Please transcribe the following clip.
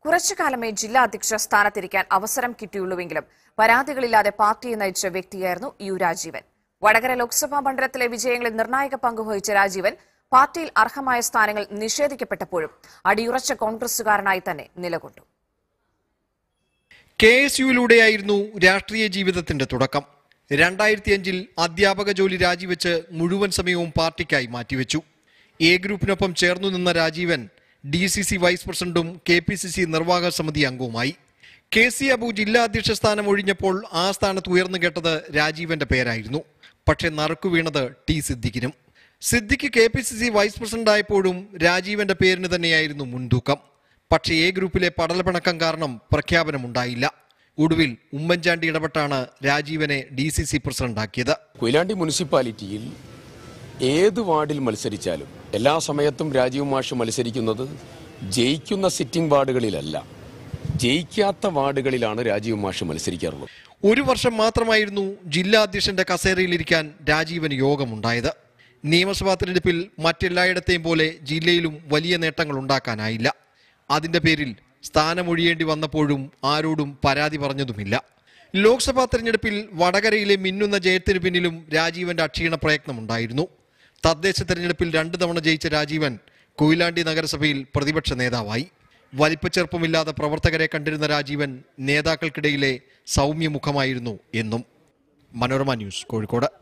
കുറച്ചു കാലമേ ജില്ലാ അധ്യക്ഷ സ്ഥാനത്തിരിക്കാൻ അവസരം കിട്ടിയുള്ളൂവെങ്കിലും പരാതികളില്ലാതെ പാർട്ടിയെ നയിച്ച വ്യക്തിയായിരുന്നു യു രാജീവൻ വടകര ലോക്സഭാ മണ്ഡലത്തിലെ വിജയങ്ങളിൽ നിർണായക പങ്കുവഹിച്ച രാജീവൻ പാർട്ടിയിൽ അർഹമായ സ്ഥാനങ്ങൾ നിഷേധിക്കപ്പെട്ടപ്പോഴും അടിയുറച്ച കോൺഗ്രസുകാരനായി തന്നെ നിലകൊണ്ടു കെ എസ് യുയിലൂടെയായിരുന്നു രാഷ്ട്രീയ ജീവിതത്തിന്റെ തുടക്കം രണ്ടായിരത്തി അഞ്ചിൽ അധ്യാപക ജോലി രാജിവെച്ച് മുഴുവൻ സമയവും പാർട്ടിക്കായി മാറ്റിവെച്ചു എ ഗ്രൂപ്പിനൊപ്പം ചേർന്നു നിന്ന Rajeevan D C C vice പ്രസിഡന്റും കെ പി സി സി നിർവാഹക സമിതി അംഗവുമായി കെ സി അബു ജില്ലാ അധ്യക്ഷ സ്ഥാനം ഒഴിഞ്ഞപ്പോൾ ആ സ്ഥാനത്ത് ഉയർന്നു കേട്ടത് രാജീവന്റെ പേരായിരുന്നു പക്ഷേ നറുക്കു വീണത് ടി സിദ്ദിഖിനും Siddique K P C C vice പ്രസിഡന്റായപ്പോഴും രാജീവന്റെ പേരിന് തന്നെയായിരുന്നു മുൻതൂക്കം പക്ഷേ എ ഗ്രൂപ്പിലെ പടലപ്പിണക്കം കാരണം പ്രഖ്യാപനമുണ്ടായില്ല ഒടുവിൽ ഉമ്മൻചാണ്ടി ഇടപെട്ടാണ് രാജീവനെ ഡി സി സി പ്രസിഡന്റാക്കിയത് കൊയിലാണ്ടി മുനിസിപ്പാലിറ്റിയിൽ ഏത് വാർഡിൽ മത്സരിച്ചാലും എല്ലാ സമയത്തും രാജീവ് മാഷ് മത്സരിക്കുന്നത് ജയിക്കുന്ന സിറ്റിംഗ് വാർഡുകളിലല്ല ജയിക്കാത്ത വാർഡുകളിലാണ് രാജീവ് മാഷ് മത്സരിക്കാറുള്ളത് ഒരു വർഷം മാത്രമായിരുന്നു ജില്ലാ അധ്യക്ഷന്റെ കസേരയിലിരിക്കാൻ രാജീവന് യോഗമുണ്ടായത് നിയമസഭാ തെരഞ്ഞെടുപ്പിൽ മറ്റെല്ലായിടത്തെയും പോലെ ജില്ലയിലും വലിയ നേട്ടങ്ങൾ ഉണ്ടാക്കാനായില്ല അതിന്റെ പേരിൽ സ്ഥാനമൊഴിയേണ്ടി വന്നപ്പോഴും ആരോടും പരാതി പറഞ്ഞതുമില്ല ലോക്സഭാ തെരഞ്ഞെടുപ്പിൽ വടകരയിലെ മിന്നുന്ന ജയത്തിന് പിന്നിലും രാജീവന്റെ അക്ഷീണ പ്രയത്നമുണ്ടായിരുന്നു തദ്ദേശ തെരഞ്ഞെടുപ്പിൽ രണ്ടു തവണ ജയിച്ച രാജീവൻ കൊയിലാണ്ടി നഗരസഭയിൽ പ്രതിപക്ഷ നേതാവായി വലിപ്പച്ചെറുപ്പമില്ലാതെ പ്രവർത്തകരെ കണ്ടിരുന്ന രാജീവൻ നേതാക്കൾക്കിടയിലെ സൗമ്യമുഖമായിരുന്നു എന്നും മനോരമ ന്യൂസ് കോഴിക്കോട്